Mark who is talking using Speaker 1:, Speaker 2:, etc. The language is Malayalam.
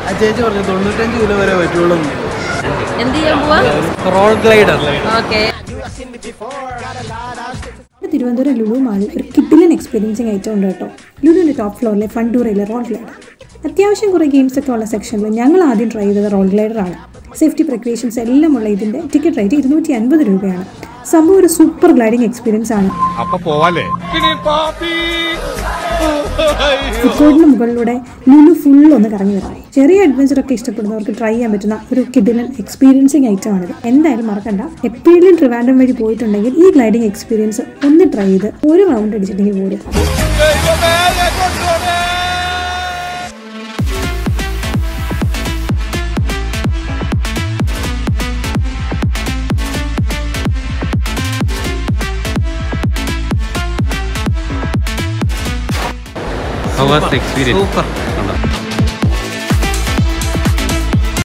Speaker 1: ആ ചേച്ചി പറഞ്ഞു തൊണ്ണൂറ്റഞ്ച് കിലോ വരെ പറ്റുള്ളൂ
Speaker 2: എന്ത് ചെയ്യാൻ പോവാ
Speaker 1: roll glider
Speaker 2: okay
Speaker 3: Thiruvananthapuram Lulu മാളിൽ ഒരു കിഡിലൻ എക്സ്പീരിയൻസിങ് ഐറ്റം ഉണ്ട് കേട്ടോ ലുലുവിൻ്റെ ടോപ്പ് ഫ്ലോറിലെ ഫണ്ടൂറയിലെ റോൾ ഗ്ലൈഡർ അത്യാവശ്യം കുറേ ഗെയിംസ് ഒക്കെ ഉള്ള സെക്ഷനിൽ ഞങ്ങൾ ആദ്യം ട്രൈ ചെയ്തത് റോൾ ഗ്ലൈഡർ ആണ് സേഫ്റ്റി പ്രിക്കോഷൻസ് എല്ലാം ഉള്ള ഇതിൻ്റെ ടിക്കറ്റ് റേറ്റ് ഇരുന്നൂറ്റി അൻപത് രൂപയാണ് സംഭവം ഒരു സൂപ്പർ ഗ്ലൈഡിംഗ് എക്സ്പീരിയൻസ് ആണ്
Speaker 4: അപ്പൊ പോവാലേ
Speaker 3: ഫുഡ് കോർട്ടിന് മുകളിലൂടെ ലുലു ഫുൾ ഒന്ന് കറങ്ങി വരാം ചെറിയ അഡ്വഞ്ചർ ഒക്കെ ഇഷ്ടപ്പെടുന്നവർക്ക് ട്രൈ ചെയ്യാൻ പറ്റുന്ന ഒരു കിഡിലൻ എക്സ്പീരിയൻസിങ് ഐറ്റം ആണിത് എന്തായാലും മറക്കണ്ട എപ്പോഴെങ്കിലും ട്രിവാൻഡ്രം വഴി പോയിട്ടുണ്ടെങ്കിൽ ഈ ഗ്ലൈഡിംഗ് എക്സ്പീരിയൻസ് ഒന്ന് ട്രൈ ചെയ്ത് ഒരു റൗണ്ട് അടിച്ചിട്ടെങ്കിൽ പോരും
Speaker 5: How was the experience?
Speaker 1: Super